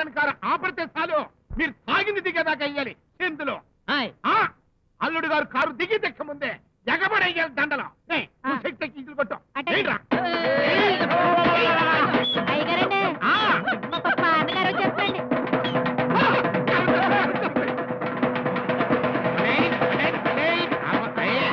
ఆపని car ఆపడితే చాలు మీరు తాగింది దిగేదాకా అయ్యాలి ఎందులో ఆయ్ ఆ అల్లుడు గారు కారు దిగి దిక్క ముందే ఎగబడి అయ్యాలి దండలో ఏయ్, నువ్వు ఆ. శక్తి ఎక్కి ఇసురు కొట్టు అటే. ఏంట్రా? అయ్యగారండి ఆ. మా పప్ప అన్నగారు వచ్చేస్తండి ఏయ్, ఏయ్, ఏయ్, అవ- ఏయ్.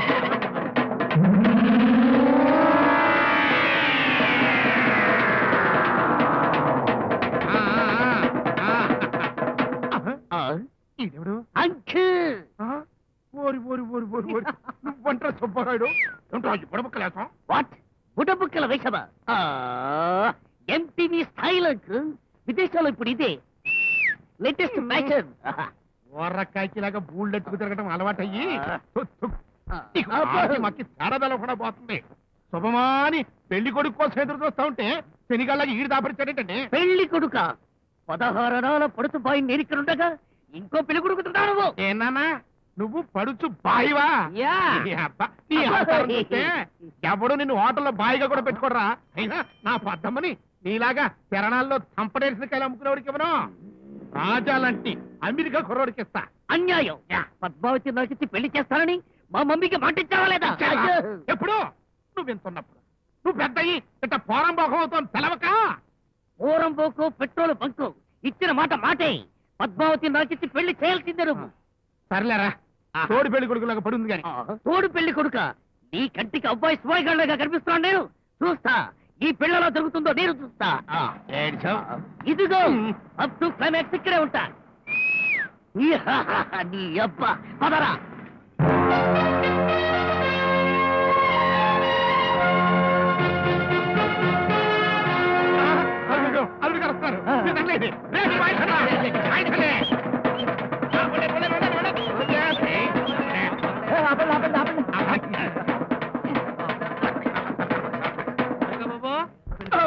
ఆ, ఆ, ఆ, ఆ. ఈడెవడు? అంకుల్ ఆ? ఓరి ఓరి ఓరి ఓరి ఓరి నువ్వంటారా సుబ్బరాయుడు ఏంట్రా ఈ బుడబుక్కలేసం వాట్ బుడబుక్కల వేషమా ఎంటీవీ స్టైల్ అంకుల్ విదేశాల్లో ఇప్పుడు ఇదే లేటెస్ట్ ఫ్యాషన్ ఓర్రకాయకి లాగా బూళ్ళెట్టుకు తిరగడం అలవాటయ్యి ఆ. తు, తు. నీకు ఆకి మాకి తేడాదల కూడా పోతుంది శుభమాని పెళ్లి కొడుకు కోసం ఎదురు చూస్తా ఉంటే శనిగాళ్ళకి ఈడు దాపరిచాడేంటండి పెళ్లి కొడుక పదహారణాల పడుతు బాయి నేను ఇక్కడ ఉండగా ఇంకో పెళ్లి కొడుకుతున్నావు ఏనానా నువ్వు పడుచు బాయివా యా. ఈ అబ్బ, ఈ ఆకారం చూస్తే ఎవడు నిన్ను హోటల్లో బాయిగా కూడా పెట్టుకోడరా అయినా నా పద్దమ్మని నీలాగా తెరణాల్లో చంపడేసిన కాయలు అమ్ముకునేవాడికి ఇవ్వను రాజాలంటి అమెరికా కుర్రోడికి ఇస్తా అన్యాయం పద్మావతి నాకిచ్చి పెళ్లి చేస్తానని మా మమ్మీకి మాట ఇచ్చావా లేదా ఇచ్చావా? అయ్యో. ఎప్పుడు నువ్వు వింటున్నప్పుడు నువ్వు పెద్దయి ఇట్ట పోరం బోకం అవుతావు తెలవక ఊరం పోకు పెట్రోల్ బంకు ఇచ్చిన మాట మాటే పద్మావతి నాకిచ్చి పెళ్లి చేయాల్సిందే నువ్వు సర్లేరా తోడు పెళ్లి కొడుకులాగా పడుంది కానీ తోడు పెళ్లి కొడుక నీ కంటికి అబ్బాయి స్వాయిగాళ్ళగా కనిపిస్తున్నాను నేను చూస్తా ఈ పిల్లలో జరుగుతుందో నేను చూస్తా ఇదిగో అప్ టు క్లైమాక్స్ ఇక్కడే ఉంటా ఈహాహా, నీ అబ్బా పదరా అల్లుడు గారు వస్తున్నారు. మీరు తగలేండి. రేపు వాయించరా. వాయించలే. ఆ, ఉండే, ఉండే, ఉండే, ఉండే. ఉండే. ఓ.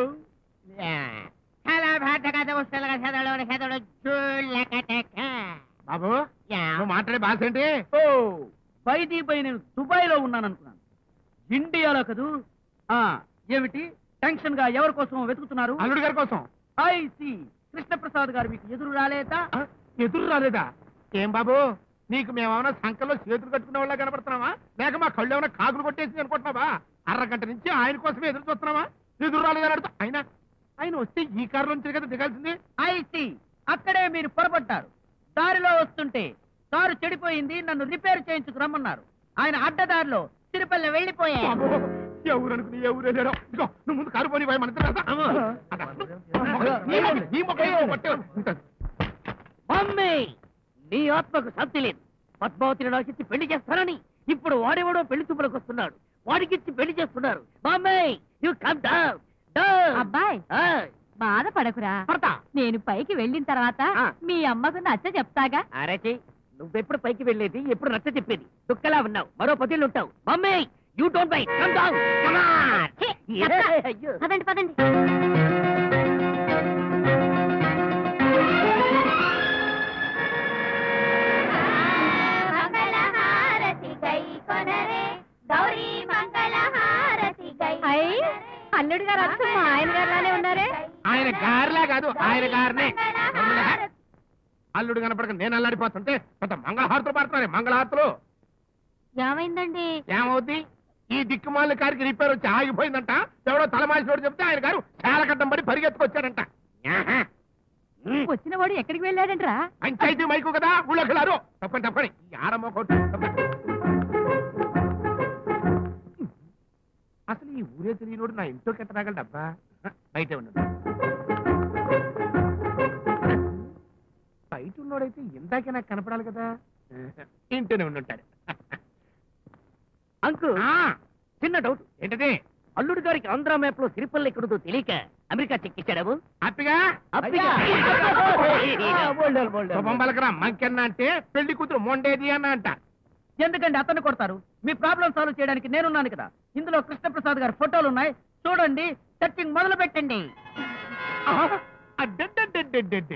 బాబు నువ్వు మాట్లాడే భాష ఏంటి ఓ బైది పై నేను దుబాయ్ లో ఉన్నాను అనుకున్నాను ఇండియాలో కదూ ఆ ఏమిటి టెన్షన్ గా ఎవరి కోసం వెతుకుతున్నారు అల్లుడు గారి కోసం ఐసి కృష్ణప్రసాద్ గారు మీకు ఎదురు రాలేదా ఆ, ఎదురు రాలేదా ఏం బాబు నీకు మేమేమైనా సంకల్లో చేతులు కట్టుకునే వాళ్ళ కనపడుతున్నావా లేక మా కళ్ళు ఏమైనా కాకులు కొట్టేసి అనుకుంటున్నావా అరగంట నుంచి ఆయన కోసమే ఎదురు చూస్తున్నావా ఎదురు రాలేదని అడుగుతా ఆయన ఆయన వస్తే ఈ కారులో నుంచి కదా దిగాల్సింది ఐసి అక్కడే మీరు పొరపడ్డారు దారిలో వస్తుంటే కారు చెడిపోయింది నన్ను రిపేర్ చేయించుకు రమ్మన్నారు ఆయన అడ్డదారిలో తిరుపతి వెళ్ళిపోయా బాబు, ఎవరు అనుకుని ఎవరు వెళ్ళాడో ఇదిగో నువ్వు ముందు కారు పోని మన ఇద్దరం వెళ్దాం. అదా, నీ మొక్క- నీ మొక్క ఏమో పట్టావు. మమ్మీ నీ ఆత్మకు శాంతి లేదు పద్మావతిని నాకిచ్చి పెళ్లి చేస్తానని ఇప్పుడు వాడెవడో పెళ్లి చూపులకు వస్తున్నాడు వాడికిచ్చి పెళ్లి చేస్తున్నారు mummy you come down down అబ్బాయ్ బాధపడకురా పడతా నేను పైకి వెళ్ళిన తర్వాత ఆ. మీ అమ్మకు నచ్చ చెప్తాగా అరచి నువ్వెప్పుడు పైకి వెళ్ళేది ఎప్పుడు నచ్చ చెప్పేది దుక్కలా ఉన్నావు మరో పదేళ్ళు ఉంటావు mummy you don't by come down come on ఛీ, అక్క. పదండి పదండి అల్లుడు గారు అచ్చు మా ఆయన గారులానే ఉన్నారే ఆయన గారిలా కాదు ఆయన గారినే అల్లుడు కనపడక నేను అల్లాడిపోతుంటే కొంత మంగళహారతులు పడుతున్నారే మంగళహారతులు ఏమైందండి ఏమవుద్ది ఈ దిక్కుమాల కారికి రిపేర్ వచ్చి ఆగిపోయిందంట ఎవడో తలమాసినోడు చెప్తే ఆయన గారు చాలా కట్టం పడి పరిగెత్తుకొచ్చాడంట ఆహా. వచ్చిన వాడు ఎక్కడికి వెళ్ళాడంట్రా పంచాయతీ మైకు కదా ఊళ్ళోకి రారు తప్పండి తప్పండి ఈ ఆడమ్మ కొట్టు తప్పండి. అసలు ఈ ఊరే తెలియనోడు నా ఇంట్లోకి ఎట్ట రాగలడబ్బా బయటే ఉన్నాడు బయట ఉన్నోడైతే ఇందాకే నాకు కనపడాలి కదా ఇంట్లోనే ఉండుంటాడు అంకు ఆ, చిన్న డౌట్ ఏంటది అల్లుడు గారికి ఆంధ్ర మ్యాప్ లో సిరిపల్లి ఎక్కడుందో తెలియక అమెరికా చెక్ ఇచ్చాడు హ్యాపీగా శుభం పలకరా మంకెన్న అంటే పెళ్లి కూతురు మొండేది అన్న అంట ఎందుకండి అతన్ని కొడతారు మీ ప్రాబ్లం సాల్వ్ చేయడానికి నేనున్నాను కదా ఇందులో కృష్ణప్రసాద్ గారి ఫోటోలు ఉన్నాయి చూడండి సెర్చింగ్ మొదలు పెట్టండి అడ్డడ్డడ్డడ్డడ్డడ్డ.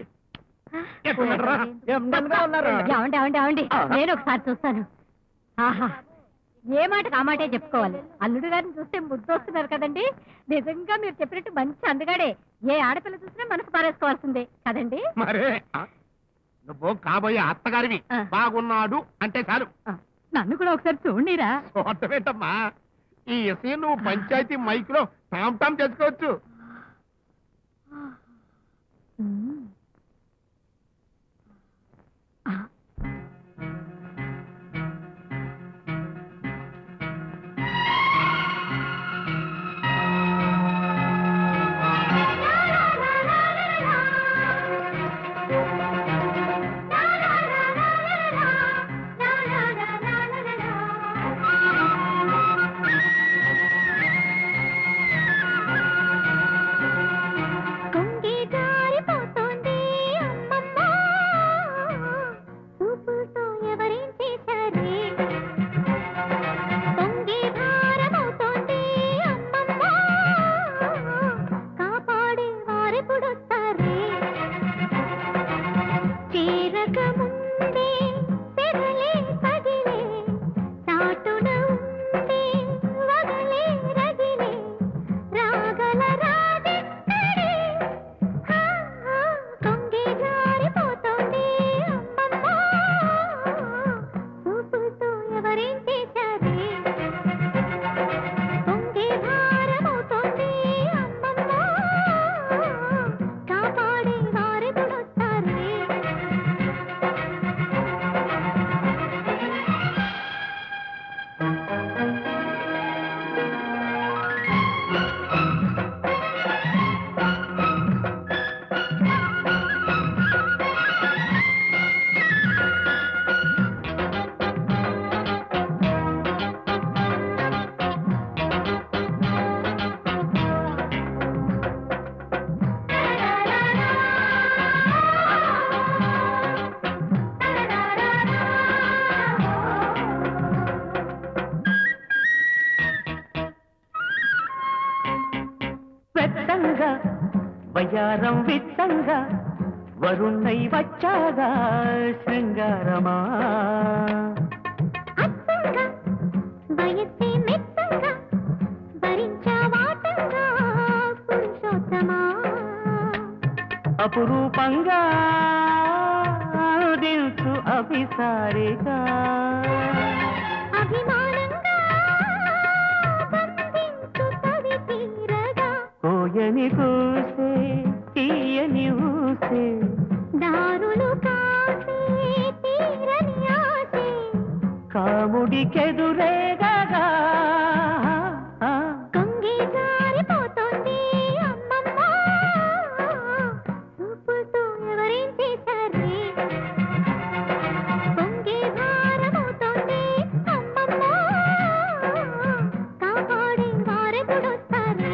ఎక్కడున్నాడురా? ఏమండి ఏమండి ఏమండి ఏమండి నేను ఒకసారి చూస్తాను ఆహా ఏ మాట కామాటే చెప్పుకోవాలి అల్లుడు గారిని చూస్తే ముద్దు వస్తున్నారు కదండి నిజంగా మీరు చెప్పినట్టు మంచి అందగాడే ఏ ఆడపిల్ల చూసినా మనసు పారేసుకోవాల్సిందే కదండి మరే ఆ, నువ్వు కాబోయే అత్తగారివి ఆ. బాగున్నాడు అంటే చాలు ఆ, నన్ను కూడా ఒకసారి చూడనీరా చూడటమేంటమ్మా ఈ విషయం నువ్వు పంచాయతీ మైక్ లో టామ్ టామ్ చేసుకోవచ్చు ఉమ్. ఆ, కొంగి జారిపోతోంది అమ్మమ్మ చూపుతో ఎవరేం చేశారే కొంగి భారమవుతోంది అమ్మమ్మ కాపాడే వారెప్పుడొస్తారే చేరక ముందే పెరలే పగిలే చాటున ఉండే వగలే రగిలే రాగల రాజెక్కడే హా, హా, కొంగి జారిపోతోంది అమ్మమ్మ చూపుతో ఎవరేం చేశారే కొంగి భారమవుతోంది అమ్మమ్మ కాపాడే వారెప్పుడొస్తారే పెద్దంగా వయ్యారం విత్తంగా వరుణై వచ్చాగా శృంగారమా అత్తంగా వయస్సే మెత్తంగా భరించావాటంగా పురుషోత్తమా అపురూపంగా దిల్సు అభిసారిగా అభిమానంగా బంధించు తవి తీరగా కోయని కూసే తీయని ఊసే దారులు కాసే తీరని ఆసే కాముడికెదురేగగా కొంగి జారిపోతోంది అమ్మమ్మ చూపుతో ఎవరేం చేశారే కొంగి భారమవుతోంది అమ్మమ్మ కాపాడే వారెప్పుడొస్తారే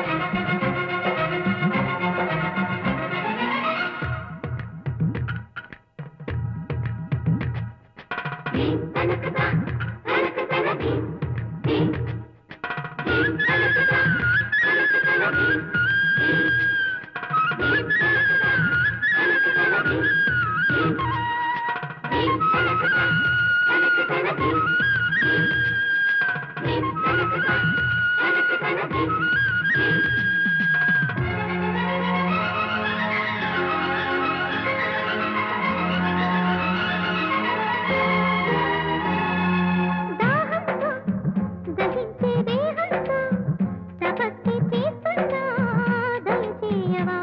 దాహంతో దహించే దేహంతో తపస్సు చేస్తున్నా దయచేయవా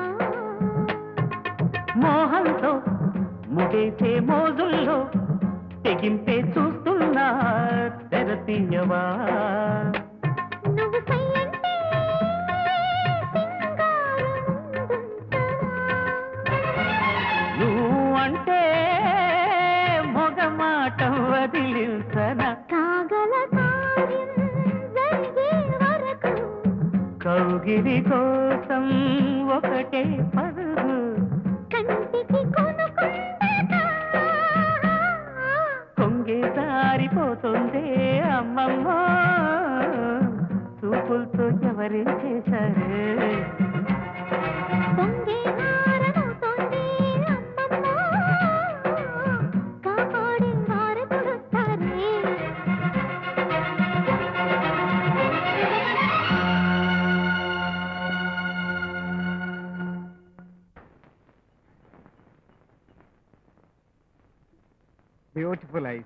మోహంతో ముడేసే మోజుల్లో తెగింపే చూస్తున్నా తెరతీయవా నువ్వు సై అంటే సింగారం నువ్వు అంటే మొగమాటం వదిలించన కాగల కార్యం జరిగే వరకు కౌగిలి కోసం ఒకటే పరుగు కంటికి కొనుకుంటా కొంగే జారిపోతుందే అమ్మమ్మ చూపులతో ఎవరేం చేశారే పొంగే హారమవుతోంది అమ్మమ్మ కాపాడే వారెప్పుడొస్తారే బ్యూటిఫుల్ ఐస్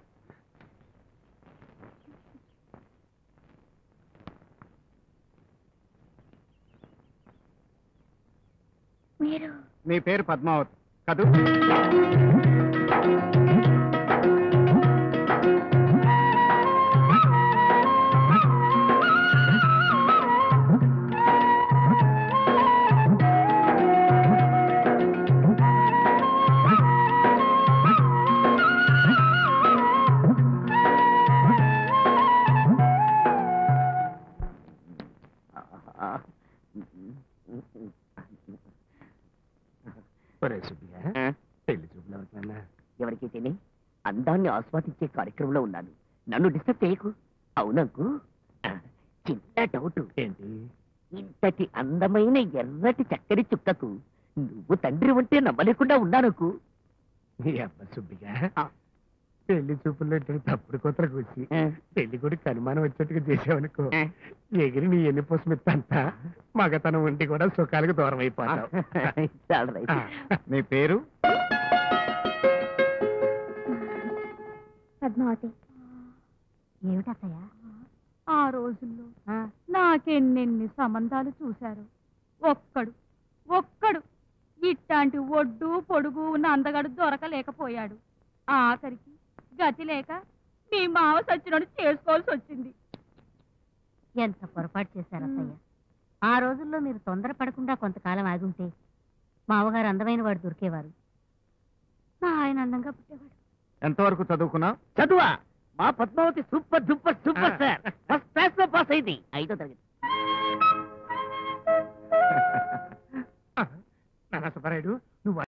మీరు నీ పేరు పద్మావతి కదూ ఒరే సుబ్బిగా పెళ్లి చూపులు ఎవరికన్నా ఎవరికి తిని అందాన్ని ఆస్వాదించే కార్యక్రమంలో ఉన్నాను నన్ను డిస్టర్బ్ చేయకు అవునంకు ఆ, చిన్న డౌట్ ఏంటి ఇంతటి అందమైన ఎర్రటి చక్కని చుక్కకు నువ్వు తండ్రి ఉంటే నమ్మలేకుండా ఉన్నానుకు నీ అబ్బ సుబ్బిగా ఆ. పెళ్లి చూపుల్లో ఇద్దరు తప్పుడు కూతురు కూర్చి ఆ, పెళ్లి కూడా అనుమానం వచ్చేట్టుగా చేసావనుకో ఆ. ఎగిరి నీ ఎన్ని పోసమిత్తంతా మగతనం ఉండి కూడా సుఖాలకు దూరం అయిపోతావు చాలా రైట్. నీ పేరు పద్మావతి ఏమిటత్తయ్య ఆ రోజుల్లో నాకెన్నెన్ని సంబంధాలు చూశారు ఒక్కడు ఒక్కడు ఇట్లాంటి ఒడ్డు పొడుగు ఉన్న అందగాడు దొరకలేకపోయాడు ఆఖరికి గతి లేక మీ మావ సచ్చినోడు చేసుకోవాల్సి వచ్చింది ఎంత పొరపాటు చేశారు అత్తయ్య ఆ రోజుల్లో మీరు తొందరపడకుండా కొంతకాలం ఆగుంటే మావగారు అందమైన వాడు దొరికేవారు మా ఆయన అందంగా పుట్టేవాడు ఎంతవరకు చదువుకున్నావు చదువా మా పద్మావతి సూపర్ సూపర్ సూపర్ ఆ. సార్ ఫస్ట్ క్లాస్ లో పాస్ అయింది ఐదో తరగతి నాన్న సుబ్బారాయుడు